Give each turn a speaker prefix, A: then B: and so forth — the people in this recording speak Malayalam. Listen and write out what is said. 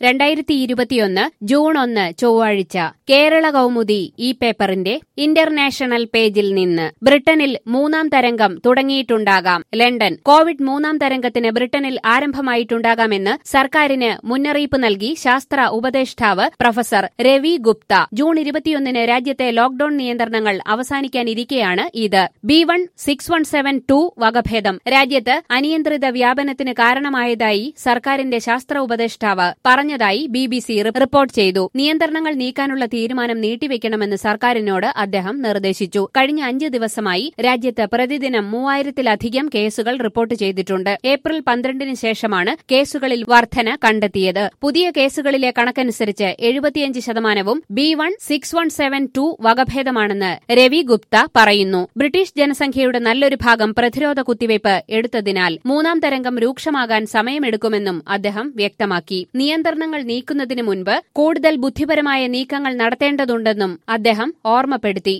A: രണ്ടായിരത്തി ഇരുപത്തിയൊന്ന് ജൂൺ ഒന്ന് ചൊവ്വാഴ്ച കേരള കൗമുദി ഈ പേപ്പറിന്റെ ഇന്റർനാഷണൽ പേജിൽ നിന്ന് ബ്രിട്ടനിൽ മൂന്നാം തരംഗം തുടങ്ങിയിട്ടുണ്ടാകാം ലണ്ടൻ കോവിഡ് മൂന്നാം തരംഗത്തിന് ബ്രിട്ടനിൽ ആരംഭമായിട്ടുണ്ടാകാമെന്ന് സർക്കാരിന് മുന്നറിയിപ്പ് നൽകി ശാസ്ത്ര ഉപദേഷ്ടാവ് പ്രൊഫസർ രവി ഗുപ്ത ജൂൺ ഇരുപത്തിയൊന്നിന് രാജ്യത്തെ ലോക്ഡൌൺ നിയന്ത്രണങ്ങൾ അവസാനിക്കാനിരിക്കെയാണ് ഇത് B one six one seven two വകഭേദം രാജ്യത്ത് അനിയന്ത്രിത വ്യാപനത്തിന് കാരണമായതായി സർക്കാരിന്റെ ശാസ്ത്ര ഉപദേഷ്ടാവ് പറഞ്ഞതായി ബി ബി സി റിപ്പോർട്ട് ചെയ്തു നിയന്ത്രണങ്ങൾ നീക്കാനുള്ള തീരുമാനം നീട്ടിവെക്കണമെന്ന് സർക്കാരിനോട് അദ്ദേഹം നിർദ്ദേശിച്ചു കഴിഞ്ഞ അഞ്ച് ദിവസമായി രാജ്യത്ത് പ്രതിദിനം മൂവായിരത്തിലധികം കേസുകൾ റിപ്പോർട്ട് ചെയ്തിട്ടുണ്ട് ഏപ്രിൽ പന്ത്രണ്ടിന് ശേഷമാണ് കേസുകളിൽ വർധന കണ്ടെത്തിയത് പുതിയ കേസുകളിലെ കണക്കനുസരിച്ച് എഴുപത്തിയഞ്ച് ശതമാനവും B one six one seven two വകഭേദമാണെന്ന് രവി ഗുപ്ത പറയുന്നു ബ്രിട്ടീഷ് ജനസംഖ്യയുടെ നല്ലൊരു ഭാഗം പ്രതിരോധ കുത്തിവയ്പ് എടുത്തതിനാൽ മൂന്നാം തരംഗം രൂക്ഷമാകാൻ സമയമെടുക്കുമെന്നും അദ്ദേഹം വ്യക്തമാക്കി നിയന്ത്രണങ്ങൾ നീക്കുന്നതിന് മുൻപ് കൂടുതൽ ബുദ്ധിപരമായ നീക്കങ്ങൾ നടത്തേണ്ടതുണ്ടെന്നും അദ്ദേഹം ഓർമ്മപ്പെടുത്തി